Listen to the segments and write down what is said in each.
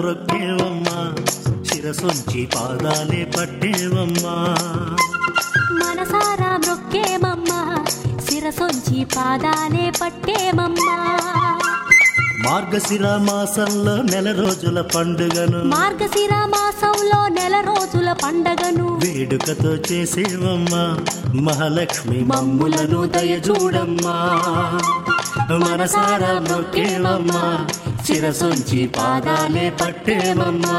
మ్రొక్కేవమ్మా శిరసొంచి పాదాలే పట్టేవమ్మా మనసారా మొక్కేమమ్మా శిరసొంచి పాదాలే పట్టేమమ్మా మార్గశిర మాసంలో నెల రోజుల పండుగను మార్గశిర మాసంలో నెల రోజుల పండగను వేడుకతో చేసేవమ్మా మహాలక్ష్మి మమ్ములను దయచూడమ్మా మనసారా మొక్కేవమ్మా శిరసొంచి పాదాలే పట్టేవమ్మా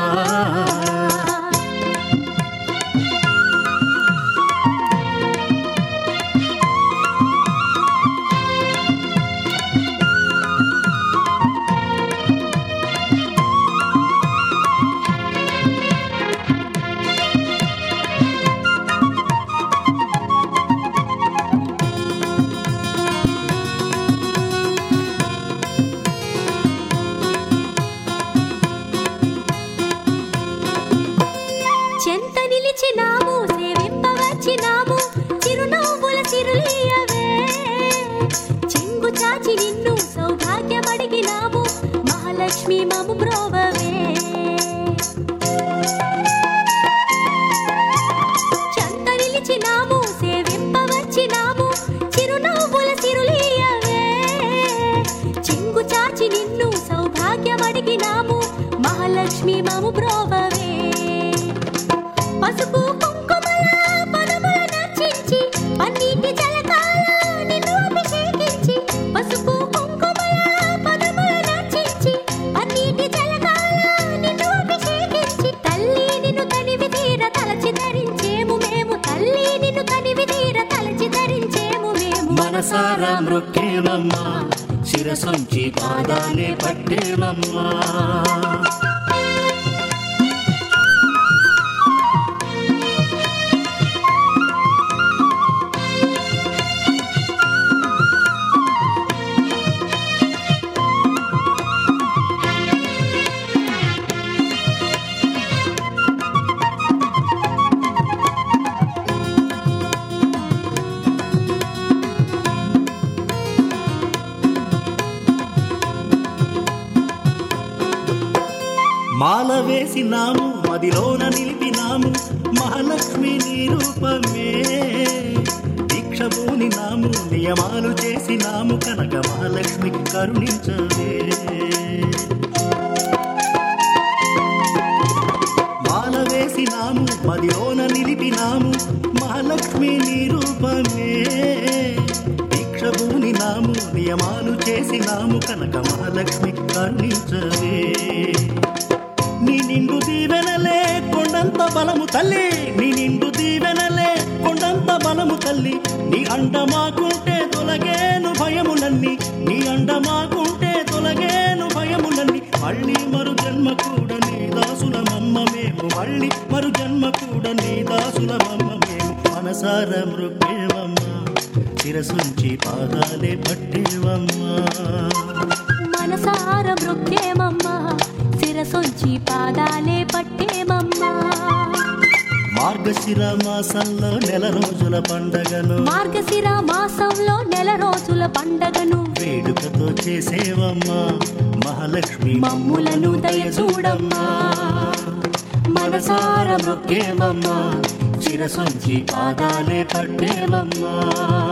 చెంత నిలిచినాము సేవింపవచ్చినాము చిరునవ్వుల చిరులీయవే చెంగు చాచి నిన్ను సౌభాగ్యమడిగినాము మహాలక్ష్మి మము బ్రోవవే చెంత నిలిచినాము సేవింపవచ్చినాము చిరునవ్వుల చిరులీయవే చెంగు చాచి నిన్ను సౌభాగ్యమడిగినాము మహాలక్ష్మి మము బ్రోవవే పసుపు కుంకుమల పదముల నర్చించి పన్నీటి జలకాల నిన్ను అభిషేకించి పసుపు కుంకుమల పదముల నర్చించి పన్నీటి జలకాల నిన్ను అభిషేకించి తల్లి నిన్ను తనివి తీర తలచి ధరించేము మేము తల్లి నిన్ను తనివి తీర తలచి ధరించేము మేము మనసారా మృక్కేవమ్మా శిరసొంచి పాదాలే పట్టేవమ్మా మాల వేసినాము మదిలోన నిలిపినాము మహాలక్ష్మి నీ రూపమే దీక్ష పూనినాము నియమాలు చేసినాము కనక మహాలక్ష్మి కరుణించవే మాల వేసినాము మదిలోన నిలిపినాము మహాలక్ష్మి నీ రూపమే దీక్ష పూనినాము నియమాలు చేసినాము కనక మహాలక్ష్మి కరుణించవే నీ నిండు దీవెనలే కొండంత బలము తల్లి నీ నిండు దీవెనలే కొండంత బలము తల్లి నీ అండ మాకుంటే తొలగేను భయములన్నీ నీ అండ మాకుంటే తొలగేను భయములన్నీ మళ్ళీ మరు జన్మ కూడా నీ దాసుల మమ్మ మేము మళ్ళీ మరు జన్మ కూడా నీ దాసుల మమ్మ మేము మనసార మృగేవమ్మా శిరసుంచి పాదాలే పట్టేవమ్మా మనసార మృక్కేమమ్మా శిరసొంచి పాదాలే పట్టేమమ్మా మార్గశిర మాసంలో నెల రోజుల పండగను మార్గశిర మాసంలో నెల రోజుల పండగను వేడుకతో చేసేవమ్మా మహాలక్ష్మి మమ్ములను దయచూడమ్మా మనసార మొక్కేవమ్మా శిరసొంచి పాదాలే పట్టేవమ్మా